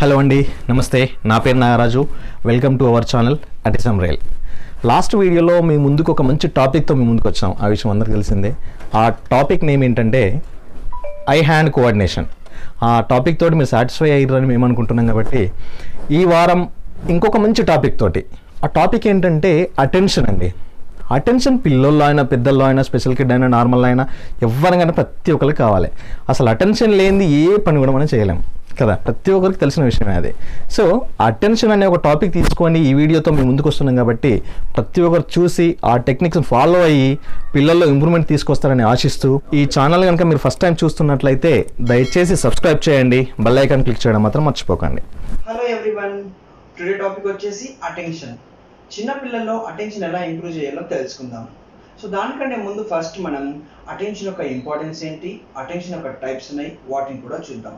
hello అండి నమస్తే నా పేరు Nagaraju welcome to our channel autism rail last వీడియోలో మీ ముందుకు ఒక మంచి టాపిక్తో మీ ముందుకు వచ్చాం ఆ విషయం అందరికీ తెలిసిందే ఆ టాపిక్ నేమ్ ఏంటంటే ఐ హ్యాండ్ కోఆర్డినేషన్ ఆ టాపిక్ తోటి మీరు సాటిస్ఫై అయ్యారని మేము అనుకుంటున్నాం కాబట్టి ఈ వారం ఇంకొక మంచి టాపిక్ తోటి ఆ టాపిక్ ఏంటంటే అటెన్షన్ అండి అటెన్షన్ పిల్లల్లో అయినా పెద్దల్లో అయినా స్పెషల్ కిడ్ అయినా నార్మల్ అయినా ఎవరికైనా ప్రతి ఒక్కరికి కావాలి అసలు అటెన్షన్ లేనిది ఏ పని కూడా మనం చేయలేం కదా ప్రతి ఒక్కరికి తెలిసిన విషయమే అది సో అటెన్షన్ అనే ఒక టాపిక్ తీసుకొని ఈ వీడియోతో మేము ముందుకు వస్తున్నాం కాబట్టి ప్రతి ఒక్కరు చూసి ఆ టెక్నిక్స్ ఫాలో అయ్యి పిల్లల్లో ఇంప్రూవ్మెంట్ తీసుకొస్తారని ఆశిస్తూ ఈ ఛానల్ కనుక మీరు ఫస్ట్ టైం చూస్తున్నట్లయితే దయచేసి సబ్స్క్రైబ్ చేయండి బెల్ ఐకాన్ క్లిక్ చేయడం మాత్రం మర్చిపోకండి హలో ఎవ్రీవన్ టుడే టాపిక్ వచ్చేసి అటెన్షన్ చిన్న పిల్లల్లో అటెన్షన్ ఎలా ఇంప్రూవ్ చేయాలో తెలుసుకుందాం సో దానికంటే ముందు ఫస్ట్ మనం అటెన్షన్ యొక్క ఇంపార్టెన్స్ ఏంటి అటెన్షన్ యొక్క టైప్స్ ఉన్నాయి వాటిని కూడా చూద్దాం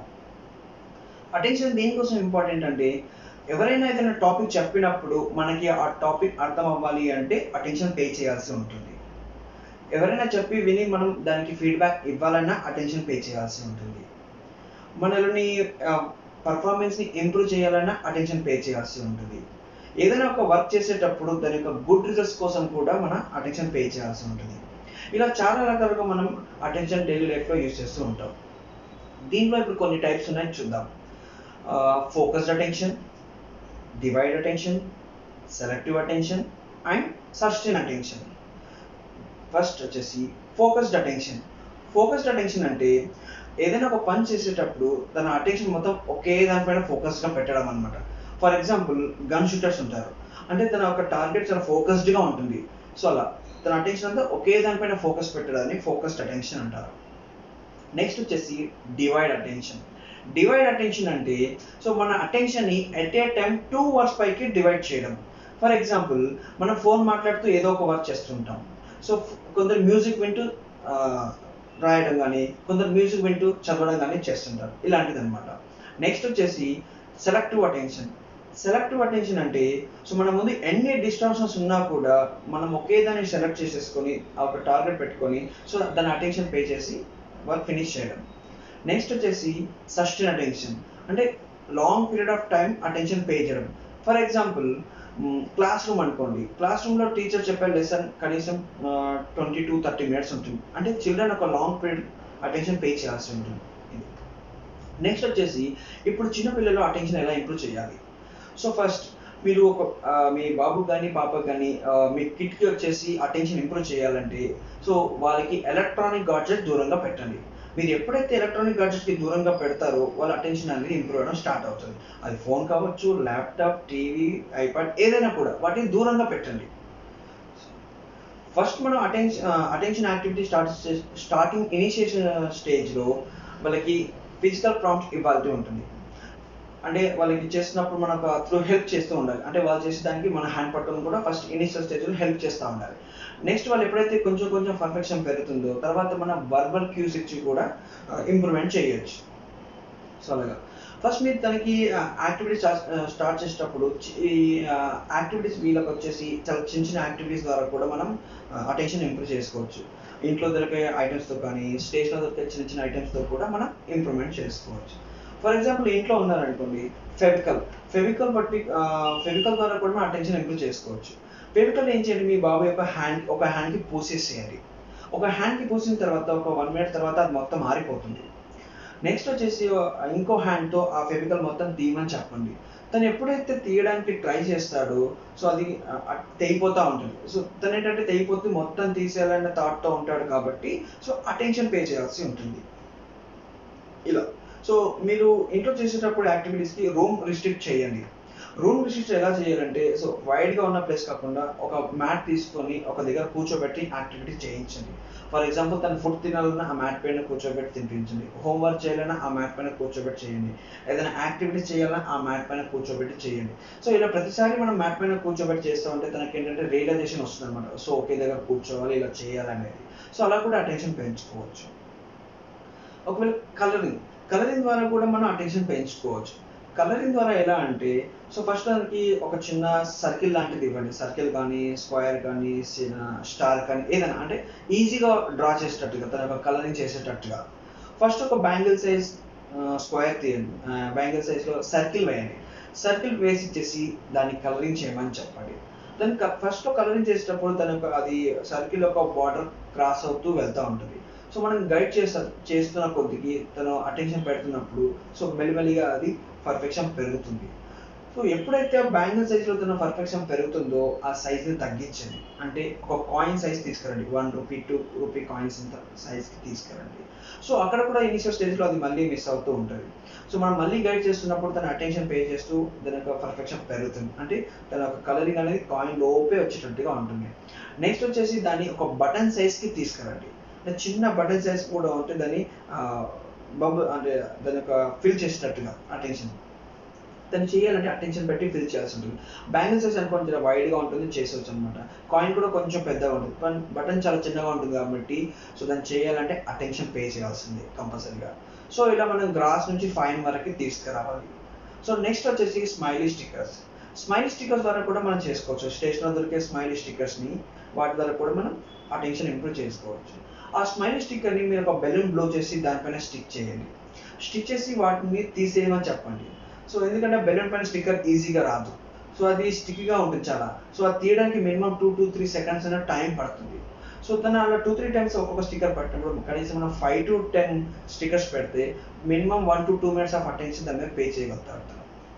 అటెన్షన్ దేనికోసం ఇంపార్టెంట్ అంటే ఎవరైనా ఏదైనా టాపిక్ చెప్పినప్పుడు మనకి ఆ టాపిక్ అర్థం అవ్వాలి అంటే అటెన్షన్ పే చేయాల్సి ఉంటుంది ఎవరైనా చెప్పి విని మనం దానికి ఫీడ్బ్యాక్ ఇవ్వాలన్నా అటెన్షన్ పే చేయాల్సి ఉంటుంది మనలోని పర్ఫార్మెన్స్ని ఇంప్రూవ్ చేయాలన్నా అటెన్షన్ పే చేయాల్సి ఉంటుంది ఏదైనా ఒక వర్క్ చేసేటప్పుడు దాని యొక్క గుడ్ రిజల్ట్స్ కోసం కూడా మన అటెన్షన్ పే చేయాల్సి ఉంటుంది ఇలా చాలా రకాలుగా మనం అటెన్షన్ డైలీ లైఫ్లో యూజ్ చేస్తూ ఉంటాం దీంట్లో ఇప్పుడు కొన్ని టైప్స్ ఉన్నాయి చూద్దాం focused attention divide attention selective attention and sustain attention first వచ్చేసి ఫోకస్డ్ అటెన్షన్ ఫోకస్డ్ అటెన్షన్ అంటే ఏదైనా ఒక పని చేసేటప్పుడు తన అటెన్షన్ మొత్తం ఒకే దానిపైన ఫోకస్గా పెట్టడం అనమాట ఫర్ ఎగ్జాంపుల్ గన్ షూటర్స్ ఉంటారు అంటే తన ఒక టార్గెట్ చాలా ఫోకస్డ్గా ఉంటుంది సో అలా తన అటెన్షన్ అంతా ఒకే దానిపైన ఫోకస్ పెట్టడాన్ని ఫోకస్డ్ అటెన్షన్ అంటారు నెక్స్ట్ వచ్చేసి డివైడ్ అటెన్షన్ డివైడ్ అటెన్షన్ అంటే సో మన అటెన్షన్ని at a time two words పైకి డివైడ్ చేయడం ఫర్ ఎగ్జాంపుల్ మనం ఫోన్ మాట్లాడుతూ ఏదో ఒక వర్క్ చేస్తుంటాం సో కొందరు మ్యూజిక్ వింటూ రాయడం కానీ కొందరు మ్యూజిక్ వింటూ చదవడం కానీ చేస్తుంటారు ఇలాంటిది అనమాట నెక్స్ట్ వచ్చేసి సెలెక్టివ్ అటెన్షన్ సెలెక్టివ్ అటెన్షన్ అంటే సో మన ముందు ఎన్ని డిస్ట్రాక్షన్స్ ఉన్నా కూడా మనం ఒకే దాన్ని సెలెక్ట్ చేసేసుకొని ఒక టార్గెట్ పెట్టుకొని సో దాని అటెన్షన్ పే చేసి వర్క్ ఫినిష్ చేయడం నెక్స్ట్ వచ్చేసి సస్టైన్ అటెన్షన్ అంటే long period of time attention pay చేయడం ఫర్ ఎగ్జాంపుల్ క్లాస్ రూమ్ అనుకోండి క్లాస్ రూమ్లో టీచర్ చెప్పే లెసన్ కనీసం ట్వంటీ టు థర్టీ మినిట్స్ ఉంటుంది అంటే చిల్డ్రన్ ఒక లాంగ్ పీరియడ్ అటెన్షన్ పే చేయాల్సి ఉంటుంది నెక్స్ట్ వచ్చేసి ఇప్పుడు చిన్నపిల్లలు అటెన్షన్ ఎలా ఇంప్రూవ్ చేయాలి సో ఫస్ట్ మీరు ఒక మీ బాబు కానీ పాపకు కానీ మీ కిట్కి వచ్చేసి అటెన్షన్ ఇంప్రూవ్ చేయాలంటే సో వాళ్ళకి ఎలక్ట్రానిక్ గాడ్జెట్ దూరంగా పెట్టండి మీరు ఎప్పుడైతే ఎలక్ట్రానిక్ గాడ్జెట్కి దూరంగా పెడతారో వాళ్ళ అటెన్షన్ అనేది ఇంప్రూవ్ అవ్వడం స్టార్ట్ అవుతుంది అది ఫోన్ కావచ్చు ల్యాప్టాప్ టీవీ ఐపాడ్ ఏదైనా కూడా వాటిని దూరంగా పెట్టండి ఫస్ట్ మనం attention attention activity start starting initiation స్టేజ్లో వాళ్ళకి ఫిజికల్ ప్రాంప్ట్ ఇవ్వాల్సి ఉంటుంది అంటే వాళ్ళకి చేస్తున్నప్పుడు మనకు త్రూ హెల్ప్ చేస్తూ ఉండాలి అంటే వాళ్ళు చేసేదానికి మన హ్యాండ్ పట్టుకొని కూడా ఫస్ట్ ఇనిషియల్ స్టేజ్లో హెల్ప్ చేస్తూ ఉండాలి నెక్స్ట్ వాళ్ళు ఎప్పుడైతే కొంచెం కొంచెం పర్ఫెక్షన్ పెరుగుతుందో తర్వాత మన వర్బల్ క్యూస్ ఇచ్చి కూడా ఇంప్రూవ్మెంట్ చేయొచ్చు సో అలాగా ఫస్ట్ మీరు తనకి యాక్టివిటీస్ స్టార్ట్ చేసేటప్పుడు ఈ యాక్టివిటీస్ వీళ్ళకి వచ్చేసి చాలా చిన్న చిన్న యాక్టివిటీస్ ద్వారా కూడా మనం అటెన్షన్ ఇంప్రూవ్ చేసుకోవచ్చు ఇంట్లో దొరికే ఐటమ్స్తో కానీ స్టేజ్లో దొరికే చిన్న చిన్న ఐటమ్స్తో కూడా మనం ఇంప్రూవ్మెంట్ చేసుకోవచ్చు ఫర్ ఎగ్జాంపుల్ ఇంట్లో ఉన్నారనుకోండి ఫెవికల్ ఫెవికల్ బట్టి ఫెవికల్ ద్వారా కూడా మనం అటెన్షన్ ఇంప్రూవ్ చేసుకోవచ్చు ఫెవికల్ ఏం చేయండి మీ బాబు యొక్క హ్యాండ్ ఒక హ్యాండ్కి పూసేసేయండి ఒక హ్యాండ్కి పూసిన తర్వాత ఒక వన్ మినిట్ తర్వాత అది మొత్తం ఆరిపోతుంది నెక్స్ట్ వచ్చేసి ఇంకో హ్యాండ్తో ఆ ఫెవికల్ మొత్తం తీయమని చెప్పండి తను ఎప్పుడైతే తీయడానికి ట్రై చేస్తాడో సో అది తెగిపోతూ ఉంటుంది సో తను ఏంటంటే తెగిపోతే మొత్తం తీసేయాలన్న థాట్తో ఉంటాడు కాబట్టి సో అటెన్షన్ పే చేయాల్సి ఉంటుంది ఇలా సో మీరు ఇంట్లో చేసేటప్పుడు యాక్టివిటీస్కి రూమ్ రిస్ట్రిక్ట్ చేయండి రూమ్ రిస్ట్రిక్ట్ ఎలా చేయాలంటే సో వైడ్గా ఉన్న ప్లేస్ కాకుండా ఒక మ్యాట్ తీసుకొని ఒక దగ్గర కూర్చోబెట్టి యాక్టివిటీస్ చేయించండి ఫర్ ఎగ్జాంపుల్ తను ఫుడ్ తినాలన్నా ఆ మ్యాట్ పైన కూర్చోబెట్టి తినిపించండి హోంవర్క్ చేయాలన్నా ఆ మ్యాట్ పైన కూర్చోబెట్టి చేయండి ఏదైనా యాక్టివిటీస్ చేయాలన్నా ఆ మ్యాట్ పైన కూర్చోబెట్టి చేయండి సో ఇలా ప్రతిసారి మనం మ్యాట్ పైన కూర్చోబెట్టి చేస్తూ ఉంటే తనకి ఏంటంటే రియలైజేషన్ వస్తుంది అనమాట సో ఒకే దగ్గర కూర్చోవాలి ఇలా చేయాలనేది సో అలా కూడా అటెన్షన్ పెంచుకోవచ్చు ఒకవేళ కలరింగ్ కలరింగ్ ద్వారా కూడా మనం అటెన్షన్ పెంచుకోవచ్చు కలరింగ్ ద్వారా ఎలా అంటే సో ఫస్ట్ దానికి ఒక చిన్న సర్కిల్ లాంటిది ఇవ్వండి సర్కిల్ కానీ స్క్వేర్ కానీ స్టార్ కానీ ఏదైనా అంటే ఈజీగా డ్రా చేసేటట్టుగా తన యొక్క కలరింగ్ చేసేటట్టుగా ఫస్ట్ ఒక బ్యాంగిల్ సైజ్ స్క్వేర్ తీయండి బ్యాంగిల్ సైజ్లో సర్కిల్ వేయండి సర్కిల్ వేసి ఇచ్చేసి దాన్ని కలరింగ్ చేయమని చెప్పండి దాన్ని ఫస్ట్ కలరింగ్ చేసేటప్పుడు తనకు అది సర్కిల్ ఒక బార్డర్ క్రాస్ అవుతూ వెళ్తూ ఉంటుంది సో మనం గైడ్ చేస్తా చేస్తున్న కొద్దికి తను అటెన్షన్ పెడుతున్నప్పుడు సో మెల్లిమెల్లిగా అది పర్ఫెక్షన్ పెరుగుతుంది సో ఎప్పుడైతే బ్యాంగిల్ సైజ్లో తన పర్ఫెక్షన్ పెరుగుతుందో ఆ సైజ్ని తగ్గించండి అంటే ఒక కాయిన్ సైజ్ తీసుకురండి one rupee two rupee coins ఇంత సైజ్కి తీసుకురండి సో అక్కడ కూడా ఇనిషియల్ స్టేజ్లో అది మళ్ళీ మిస్ అవుతూ ఉంటుంది సో మనం మళ్ళీ గైడ్ చేస్తున్నప్పుడు తన అటెన్షన్ పే చేస్తూ దాని యొక్క పర్ఫెక్షన్ పెరుగుతుంది అంటే తన యొక్క కలరింగ్ అనేది కాయిన్ లోపే వచ్చేటట్టుగా ఉంటుంది నెక్స్ట్ వచ్చేసి దాన్ని ఒక బటన్ సైజ్కి తీసుకురండి అంటే చిన్న బటన్ సైజ్ కూడా ఉంటే దాన్ని బబ్ అంటే దాని యొక్క ఫిల్ చేసేటట్టుగా అటెన్షన్ దాన్ని చేయాలంటే అటెన్షన్ పెట్టి ఫిల్ చేయాల్సి ఉంటుంది బ్యాంగిల్ సైజ్ అనుకోండి చాలా వైడ్గా ఉంటుంది చేసేవచ్చు అనమాట కాయిన్ కూడా కొంచెం పెద్దగా ఉంటుంది కానీ బటన్ చాలా చిన్నగా ఉంటుంది కాబట్టి సో దాన్ని చేయాలంటే అటెన్షన్ పే చేయాల్సిందే కంపల్సరీగా సో ఇలా మనం గ్రాస్ నుంచి ఫైన్ వరకు తీసుకురావాలి సో నెక్స్ట్ వచ్చేసి స్మైలీ స్టిక్కర్స్ స్మైలీ స్టిక్కర్స్ ద్వారా కూడా మనం చేసుకోవచ్చు స్టేషన్లో దొరికే స్మైలీ స్టిక్కర్స్ని వాటి ద్వారా కూడా మనం అటెన్షన్ ఇంప్రూవ్ చేసుకోవచ్చు ఆ స్మైలీ స్టిక్కర్ని మీరు ఒక బెలూన్ బ్లో చేసి దానిపైన స్టిక్ చేయండి స్టిక్ చేసి వాటిని తీసేయమని చెప్పండి సో ఎందుకంటే బెలూన్ పైన స్టిక్కర్ ఈజీగా రాదు సో అది స్టిక్గా ఉంటుంది చాలా సో అది తీయడానికి minimum two to three seconds అయినా టైం పడుతుంది సో తను అలా టూ త్రీ టైమ్స్ ఒక్కొక్క స్టిక్కర్ పట్టినప్పుడు కనీసం మనం ఫైవ్ టు టెన్ స్టిక్కర్స్ పెడితే minimum one to two minutes of attention దాని మీద పే చేయగలుగుతారు తను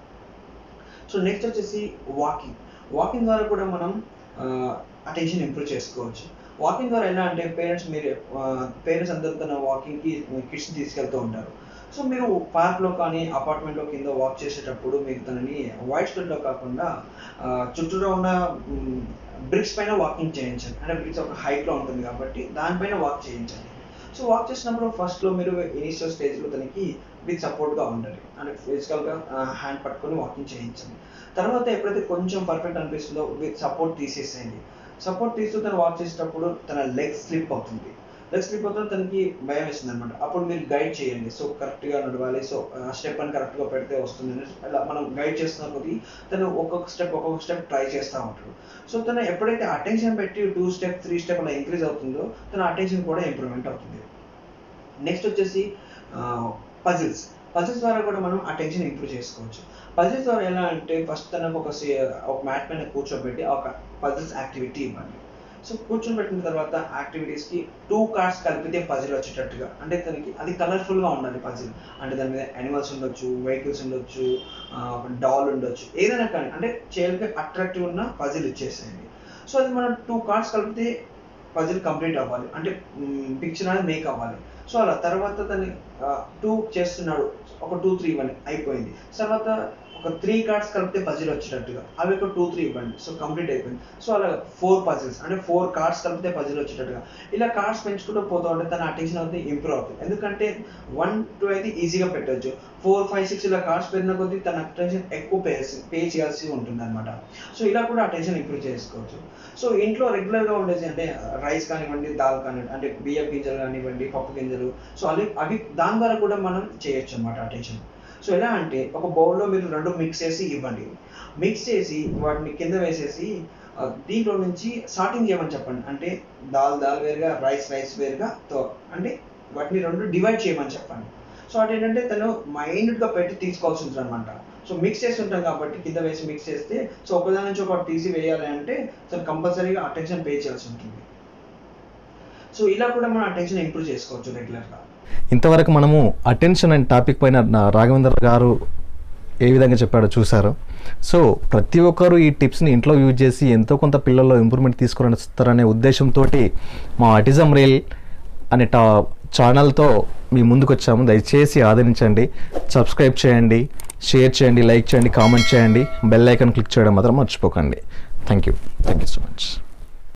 సో నెక్స్ట్ వచ్చేసి వాకింగ్ వాకింగ్ ద్వారా కూడా మనం అటెన్షన్ ఇంప్రూవ్ చేసుకోవచ్చు వాకింగ్ ద్వారా ఎలా అంటే పేరెంట్స్ మీరు పేరెంట్స్ అందరూ తన వాకింగ్కి కిడ్స్ని తీసుకెళ్తూ ఉంటారు సో మీరు పార్క్లో కానీ అపార్ట్మెంట్లో కింద వాక్ చేసేటప్పుడు మీరు తనని వైట్ స్టోన్లో కాకుండా చుట్టూరా ఉన్న బ్రిక్స్ పైన వాకింగ్ చేయించండి అంటే బ్రిక్స్ ఒక హైట్లో ఉంటుంది కాబట్టి దానిపైన వాక్ చేయించండి సో వాక్ చేసినప్పుడు ఫస్ట్లో మీరు ఇనిషియల్ స్టేజ్లో తనకి విత్ సపోర్ట్గా ఉండాలి అంటే ఫిజికల్గా హ్యాండ్ పట్టుకొని వాకింగ్ చేయించండి తర్వాత ఎప్పుడైతే కొంచెం పర్ఫెక్ట్ అనిపిస్తుందో విత్ సపోర్ట్ తీసేసేయండి సపోర్ట్ తీస్తూ తను వాక్ చేసేటప్పుడు తన లెగ్ స్లిప్ అవుతుంది లెగ్ స్లిప్ అవుతుంది తనకి భయం వేస్తుంది అనమాట అప్పుడు మీరు గైడ్ చేయండి సో కరెక్ట్గా నడవాలి సో ఆ స్టెప్ అని కరెక్ట్గా పెడితే వస్తుంది అలా మనం గైడ్ చేస్తున్న కొద్దీ తను ఒక్కొక్క స్టెప్ ఒక్కొక్క స్టెప్ ట్రై చేస్తూ ఉంటాడు సో తను ఎప్పుడైతే అటెన్షన్ పెట్టి టూ స్టెప్ త్రీ స్టెప్ అలా ఇంక్రీజ్ అవుతుందో తన అటెన్షన్ కూడా ఇంప్రూవ్మెంట్ అవుతుంది నెక్స్ట్ వచ్చేసి పజిల్స్ పజిల్స్ ద్వారా కూడా మనం అటెన్షన్ ఇంప్రూవ్ చేసుకోవచ్చు పజిల్స్ ద్వారా ఎలా అంటే ఫస్ట్ తనకు ఒక ఒక మ్యాట్ పైన కూర్చోబెట్టి ఒక పజిల్స్ యాక్టివిటీ ఇవ్వండి సో కూర్చొని పెట్టిన తర్వాత యాక్టివిటీస్కి టూ కార్డ్స్ కలిపితే పజిల్ వచ్చేటట్టుగా అంటే తనకి అది కలర్ఫుల్గా ఉండాలి పజిల్ అంటే దాని మీద యానిమల్స్ ఉండొచ్చు వెహికల్స్ ఉండొచ్చు డాల్ ఉండొచ్చు ఏదైనా కానీ అంటే చేయడానికి అట్రాక్టివ్ ఉన్న పజిల్ ఇచ్చేసేయండి సో అది మనం టూ కార్డ్స్ కలిపితే పజిల్ కంప్లీట్ అవ్వాలి అంటే పిక్చర్ అనేది మేక్ అవ్వాలి సో అలా తర్వాత దాన్ని టూ చేస్తున్నాడు ఒక టూ త్రీ ఇవ్వండి అయిపోయింది తర్వాత ఒక త్రీ కార్డ్స్ కలిపితే పజిల్ వచ్చేటట్టుగా అవి ఒక టూ త్రీ ఇవ్వండి సో కంప్లీట్ అయిపోయింది సో అలా ఫోర్ పజిల్స్ అంటే ఫోర్ కార్డ్స్ కలిపితే పజిల్ వచ్చేటట్టుగా ఇలా కార్డ్స్ పెంచుకుంటూ పోతూ ఉంటే తన అటెన్షన్ అవుతుంది ఇంప్రూవ్ అవుతుంది ఎందుకంటే వన్ టూ అయితే ఈజీగా పెట్టవచ్చు ఫోర్ ఫైవ్ సిక్స్ ఇలా కార్డ్స్ పెరిగిన కొద్దీ తన అటెన్షన్ ఎక్కువ పే పే చేయాల్సి ఉంటుంది అనమాట సో ఇలా కూడా అటెన్షన్ ఇంప్రూవ్ చేసుకోవచ్చు సో ఇంట్లో రెగ్యులర్గా ఉండేది అంటే రైస్ కానివ్వండి దాల్ కానివ్వండి అంటే బియ్యం గింజలు కానివ్వండి పప్పు గింజలు సో అవి అవి దాని ద్వారా కూడా మనం చేయొచ్చు అనమాట అటెన్షన్ సో ఎలా అంటే ఒక బౌల్లో మీరు రెండు మిక్స్ చేసి ఇవ్వండి మిక్స్ చేసి వాటిని కింద వేసేసి దీంట్లో నుంచి స్టార్టింగ్ చేయమని చెప్పండి అంటే దాల్ దాల్ వేరుగా రైస్ రైస్ వేరుగా తో అంటే వాటిని రెండు డివైడ్ చేయమని చెప్పండి సో అటు ఏంటంటే తను మైండ్గా పెట్టి తీసుకోవాల్సి ఉంటుంది అనమాట సో మిక్స్ చేసి ఉంటాం కాబట్టి కింద వేసి మిక్స్ చేస్తే సో ఒకదాని నుంచి ఒకటి తీసి వేయాలి అంటే సో కంపల్సరీగా అటెన్షన్ పే చేయాల్సి ఉంటుంది సో ఇలా కూడా మనం అటెన్షన్ ఇంప్రూవ్ చేసుకోవచ్చు రెగ్యులర్గా ఇంతవరకు మనము అటెన్షన్ అనే టాపిక్ పైన నా రాఘవేంద్ర గారు ఏ విధంగా చెప్పాడో చూసారు సో ప్రతి ఒక్కరూ ఈ టిప్స్ని ఇంట్లో యూజ్ చేసి ఎంతో కొంత పిల్లల్లో ఇంప్రూవ్మెంట్ తీసుకొని వస్తారనే ఉద్దేశంతో మా అటిజం రేల్ అనే టా ఛానల్తో మీ ముందుకు వచ్చాము దయచేసి ఆదరించండి సబ్స్క్రైబ్ చేయండి షేర్ చేయండి లైక్ చేయండి కామెంట్ చేయండి బెల్ ఐకాన్ క్లిక్ చేయడం మాత్రం మర్చిపోకండి thank you thank you so much